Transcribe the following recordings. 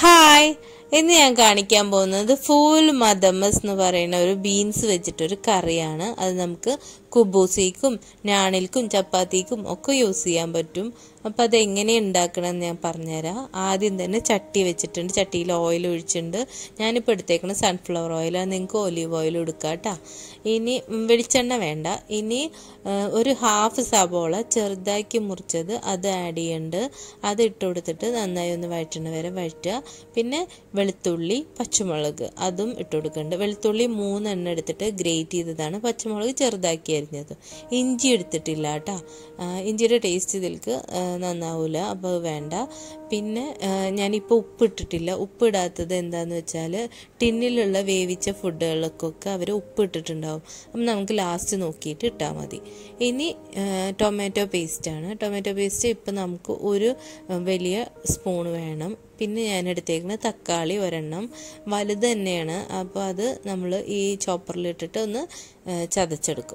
hi ഇന്ന് ഞാൻ കാണിക്കാൻ പോകുന്നത് ഫൂൽ മദമസ് എന്ന് പറയുന്ന ഒരു ബീൻസ് വെച്ചിട്ടൊരു കറിയാണ് അത് നമുക്ക് കുബൂസിക്കും നാണിൽക്കും ചപ്പാത്തിക്കും ഒക്കെ യൂസ് ചെയ്യാൻ പറ്റും അപ്പോൾ അത് എങ്ങനെ ഉണ്ടാക്കണമെന്ന് ഞാൻ പറഞ്ഞുതരാം ആദ്യം തന്നെ ചട്ടി വെച്ചിട്ടുണ്ട് ചട്ടിയിൽ ഓയിൽ ഒഴിച്ചിട്ടുണ്ട് ഞാനിപ്പോൾ എടുത്തേക്കുന്നത് സൺഫ്ലവർ ഓയിലാണ് നിങ്ങൾക്ക് ഒലീവ് ഓയിൽ എടുക്കാം കേട്ടോ ഇനി വെളിച്ചെണ്ണ വേണ്ട ഇനി ആ, ഒരു ഹാഫ് സബോള ചെറുതാക്കി മുറിച്ചത് അത് ആഡ് ചെയ്യുന്നുണ്ട് അത് ഇട്ട് കൊടുത്തിട്ട് നന്നായി ഒന്ന് വഴറ്റണ വരെ വഴറ്റുക പിന്നെ വെളുത്തുള്ളി പച്ചമുളക് അതും ഇട്ട് കൊടുക്കുന്നുണ്ട് വെളുത്തുള്ളി മൂന്നെണ്ണം എടുത്തിട്ട് ഗ്രേറ്റ് ചെയ്തതാണ് പച്ചമുളക് ചെറുതാക്കി അരിഞ്ഞത് ഇഞ്ചി എടുത്തിട്ടില്ല കേട്ടോ ഇഞ്ചിയുടെ ടേസ്റ്റ് ഇതിൽക്ക് ആ, നന്നാവൂല അപ്പോൾ അത് വേണ്ട പിന്നെ ആ, ഞാനിപ്പോൾ ഉപ്പ് ഇട്ടിട്ടില്ല ഉപ്പ് ഇടാത്തത് എന്താന്ന് വെച്ചാൽ ടിന്നിലുള്ള വേവിച്ച ഫുഡുകൾക്കൊക്കെ അവർ ഉപ്പ് ഇട്ടിട്ടുണ്ടാവും അപ്പം നമുക്ക് ലാസ്റ്റ് നോക്കിയിട്ട് ഇട്ടാൽ മതി ഇനി ആ, ടൊമാറ്റോ പേസ്റ്റാണ് ടൊമാറ്റോ പേസ്റ്റ് ഇപ്പം നമുക്ക് ഒരു ആ, വലിയ സ്പൂൺ വേണം പിന്നെ ഞാൻ എടുത്തേക്കുന്നത് തക്കാളി ഒരെണ്ണം വലുത് തന്നെയാണ് അപ്പോൾ അത് നമ്മൾ ഈ ചോപ്പറിലിട്ടിട്ട് ഒന്ന് ആ, ചതച്ചെടുക്കും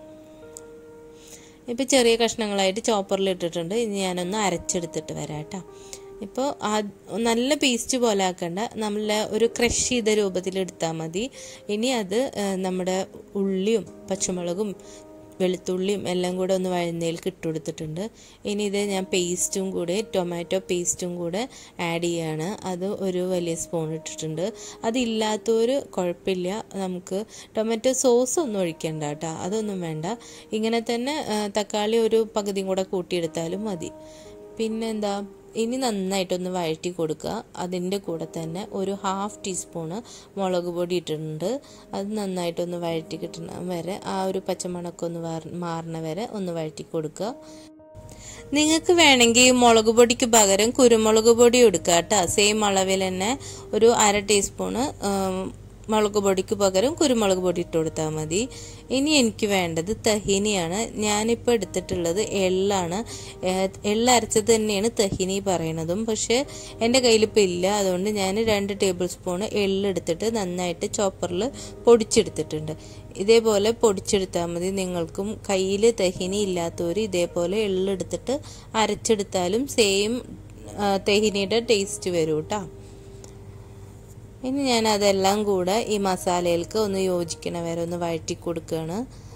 ഇപ്പോൾ ചെറിയ കഷ്ണങ്ങളായിട്ട് ചോപ്പറിൽ ഇട്ടിട്ടുണ്ട് ഇനി ഞാനൊന്ന് അരച്ചെടുത്തിട്ട് വരാം കേട്ടോ ഇപ്പോൾ ആ നല്ല പേസ്റ്റ് പോലെ ആക്കണ്ട നമ്മളെ ഒരു ക്രഷ് ചെയ്ത രൂപത്തിൽ എടുത്താൽ മതി ഇനി അത് ആ, നമ്മുടെ ഉള്ളിയും പച്ചമുളകും വെളുത്തുള്ളിയും എല്ലാം കൂടെ ഒന്ന് വഴന്നേൽക്ക് ഇട്ട് കൊടുത്തിട്ടുണ്ട് ഇനി ഇത് ഞാൻ പേസ്റ്റും കൂടെ ടൊമാറ്റോ പേസ്റ്റും കൂടെ ആഡ് ചെയ്യാണ് അത് ഒരു വലിയ സ്പൂൺ ഇട്ടിട്ടുണ്ട് അതില്ലാത്തൊരു കുഴപ്പമില്ല നമുക്ക് ടൊമാറ്റോ സോസ് ഒന്നും ഒഴിക്കണ്ട കേട്ടോ അതൊന്നും വേണ്ട ഇങ്ങനെ തന്നെ ആ, തക്കാളി ഒരു പകുതിയും കൂടെ കൂട്ടിയെടുത്താലും മതി പിന്നെന്താ ഇനി നന്നായിട്ടൊന്ന് വഴറ്റി കൊടുക്കുക അതിൻ്റെ കൂടെ തന്നെ ഒരു ഹാഫ് ടീസ്പൂണ് മുളക് പൊടി ഇട്ടിട്ടുണ്ട് അത് നന്നായിട്ടൊന്ന് വഴറ്റി കിട്ടണ വരെ ആ ഒരു പച്ചമണക്കം ഒന്ന് വാർ- മാറണ വരെ ഒന്ന് വഴറ്റി കൊടുക്കുക നിങ്ങൾക്ക് വേണമെങ്കിൽ മുളക് പൊടിക്ക് പകരം കുരുമുളക് പൊടി എടുക്കുക കേട്ടോ സെയിം അളവിൽ തന്നെ ഒരു അര ടീസ്പൂണ് ഉം, മുളക് പൊടിക്ക് പകരം കുരുമുളക് പൊടി ഇട്ട് കൊടുത്താൽ മതി ഇനി എനിക്ക് വേണ്ടത് തഹിനിയാണ് ഞാനിപ്പോൾ എടുത്തിട്ടുള്ളത് എള്ളാണ് ഏഹ്, എള്ള് അരച്ചത് തന്നെയാണ് തഹിനി പറയണതും പക്ഷേ എൻ്റെ കയ്യിലിപ്പോൾ ഇല്ല അതുകൊണ്ട് ഞാൻ രണ്ട് ടേബിൾ സ്പൂൺ എള്ള് എടുത്തിട്ട് നന്നായിട്ട് ചോപ്പറിൽ പൊടിച്ചെടുത്തിട്ടുണ്ട് ഇതേപോലെ പൊടിച്ചെടുത്താൽ മതി നിങ്ങൾക്കും കയ്യിൽ തഹിനി ഇല്ലാത്തവർ ഇതേപോലെ എള്ളെടുത്തിട്ട് അരച്ചെടുത്താലും സെയിം തെഹിനിയുടെ ടേസ്റ്റ് വരും കേട്ടോ ഇനി ഞാൻ അതെല്ലാം കൂടെ ഈ മസാലയിലേക്ക് ഒന്ന് യോജിക്കണ വരെ ഒന്ന് വഴറ്റി കൊടുക്കുകയാണ്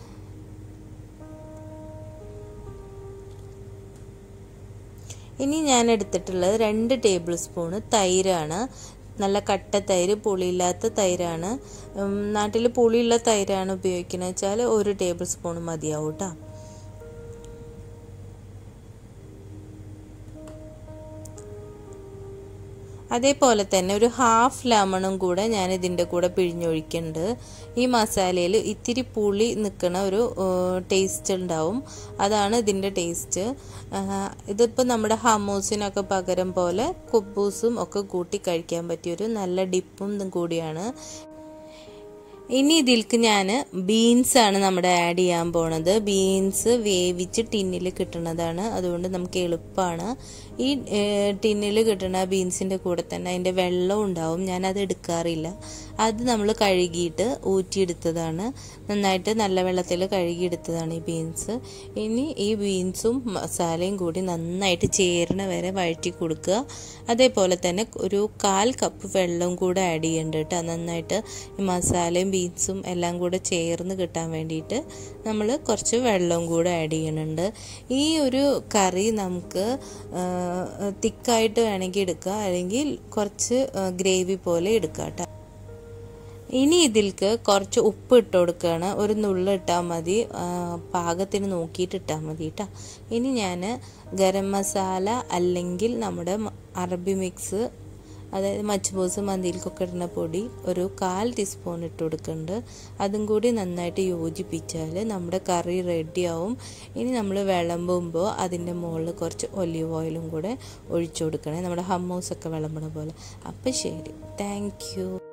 ഇനി ഞാൻ എടുത്തിട്ടുള്ളത് രണ്ട് ടേബിൾ സ്പൂണ് തൈരാണ് നല്ല കട്ട തൈര് പുളിയില്ലാത്ത തൈരാണ് നാട്ടിൽ പുളിയുള്ള തൈരാണ് ഉപയോഗിക്കുന്നത് വെച്ചാൽ ഒരു ടേബിൾ സ്പൂൺ മതിയാവും കേട്ടോ അതേപോലെ തന്നെ ഒരു ഹാഫ് ലെമണും കൂടെ ഞാൻ ഇതിൻ്റെ കൂടെ പിഴിഞ്ഞൊഴിക്കുന്നുണ്ട് ഈ മസാലയിൽ ഇത്തിരി പുളി നിൽക്കുന്ന ഒരു ടേസ്റ്റ് ഉണ്ടാവും അതാണ് ഇതിൻ്റെ ടേസ്റ്റ് ഇതിപ്പോൾ നമ്മുടെ ഹമൂസിനൊക്കെ പകരം പോലെ കുബൂസും ഒക്കെ കൂട്ടി കഴിക്കാൻ പറ്റിയൊരു നല്ല ഡിപ്പും കൂടിയാണ് ഇനി ഇതിൽക്ക് ഞാൻ ബീൻസ് ആണ് നമ്മുടെ ആഡ് ചെയ്യാൻ പോണത് ബീൻസ് വേവിച്ച് ടിന്നിൽ കിട്ടുന്നതാണ് അതുകൊണ്ട് നമുക്ക് എളുപ്പമാണ് ഈ ടിന്നിൽ കിട്ടുന്ന ബീൻസിൻ്റെ കൂടെ തന്നെ അതിൻ്റെ വെള്ളം ഉണ്ടാവും ഞാനത് എടുക്കാറില്ല അത് നമ്മൾ കഴുകിയിട്ട് ഊറ്റിയെടുത്തതാണ് നന്നായിട്ട് നല്ല വെള്ളത്തിൽ കഴുകിയെടുത്തതാണ് ഈ ബീൻസ് ഇനി ഈ ബീൻസും മസാലയും കൂടി നന്നായിട്ട് ചേരണ വരെ വഴറ്റി കൊടുക്കുക അതേപോലെ തന്നെ ഒരു കാൽ കപ്പ് വെള്ളം കൂടെ ആഡ് ചെയ്യേണ്ട കേട്ടോ നന്നായിട്ട് ഈ മസാലയും ബീൻസും എല്ലാം കൂടെ ചേർന്ന് കിട്ടാൻ വേണ്ടിയിട്ട് നമ്മൾ കുറച്ച് വെള്ളവും കൂടെ ആഡ് ചെയ്യുന്നുണ്ട് ഈ ഒരു കറി നമുക്ക് തിക്കായിട്ട് വേണമെങ്കിൽ എടുക്കുക അല്ലെങ്കിൽ കുറച്ച് ഗ്രേവി പോലെ എടുക്കുക കേട്ടോ ഇനി ഇതിൽക്ക് കുറച്ച് ഉപ്പ് ഇട്ട് കൊടുക്കുകയാണ് ഒരു നുള്ള് ഇട്ടാൽ മതി ആ, പാകത്തിന് നോക്കിയിട്ട് ഇട്ടാൽ മതി കേട്ടോ ഇനി ഞാൻ ഗരം മസാല അല്ലെങ്കിൽ നമ്മുടെ മ- അറബി മിക്സ് അതായത് മച്ചുബോസ് മന്തിയിൽക്കൊക്കെ ഇടുന്ന പൊടി ഒരു കാൽ ടീസ്പൂൺ ഇട്ട് കൊടുക്കുന്നുണ്ട് അതും കൂടി നന്നായിട്ട് യോജിപ്പിച്ചാൽ നമ്മുടെ കറി റെഡിയാവും ഇനി നമ്മൾ വിളമ്പുമ്പോൾ അതിൻ്റെ മുകളിൽ കുറച്ച് ഒലിവ് ഓയിലും കൂടെ ഒഴിച്ചു കൊടുക്കണേ നമ്മുടെ ഹമ്മൂസൊക്കെ വിളമ്പണ പോലെ അപ്പം ശരി താങ്ക് യു